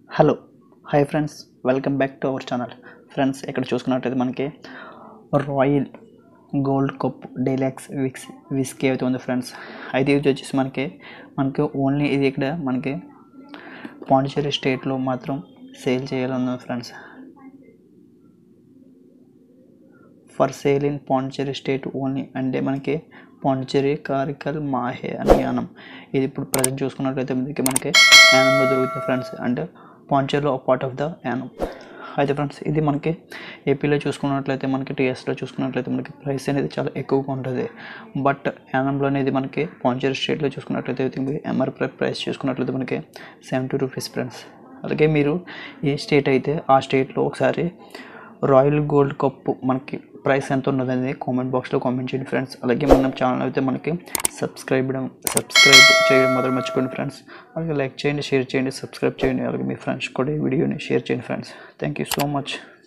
hello hi friends welcome back to our channel friends ఇక్కడ చూసుకున్నట్టయితే మనకి రాయల్ గోల్డ్ కప్ డైలాక్స్ విక్స్ whisky అయితే ఉంది ఫ్రెండ్స్ అయితే ఇది వచ్చేసి మనకి మనకి ఓన్లీ ఇది ఇక్కడ మనకి పాండిచేరి స్టేట్లో మాత్రం సేల్ చేయాలన్నది friends for sale in Pondicherry state only అంటే మనకి పాండిచేరి కారికల్ మాహే అని యానం ఇది ఇప్పుడు ప్రజెంట్ చూసుకున్నట్లయితే మనకి మనకి యానంలో దొరుకుతుంది ఫ్రెండ్స్ అంటే పాండిచేరిలో పార్ట్ ఆఫ్ ద యానం అయితే ఫ్రెండ్స్ ఇది మనకి ఏపీలో చూసుకున్నట్లయితే మనకి టీఎస్లో చూసుకున్నట్లయితే మనకి ప్రైస్ అనేది చాలా ఎక్కువగా ఉంటుంది బట్ యానంలో అనేది మనకి పాండిచేరి స్టేట్లో చూసుకున్నట్లయితే ఎంఆర్పి ప్రైస్ చూసుకున్నట్లయితే మనకి సెవెంటీ రూపీస్ ఫ్రెండ్స్ అలాగే మీరు ఏ స్టేట్ అయితే ఆ స్టేట్లో ఒకసారి రాయల్ గోల్డ్ కప్ మనకి ప్రైస్ ఎంత ఉన్నది అనేది కామెంట్ బాక్స్లో కామెంట్ చేయండి ఫ్రెండ్స్ అలాగే మన ఛానల్ అయితే మనకి సబ్స్క్రైబ్ సబ్స్క్రైబ్ చేయడం మాత్రం మర్చిపోండి ఫ్రెండ్స్ అలాగే లైక్ చేయండి షేర్ చేయండి సబ్స్క్రైబ్ చేయండి అలాగే మీ ఫ్రెండ్స్ కూడా ఈ వీడియోని షేర్ చేయండి friends thank you so much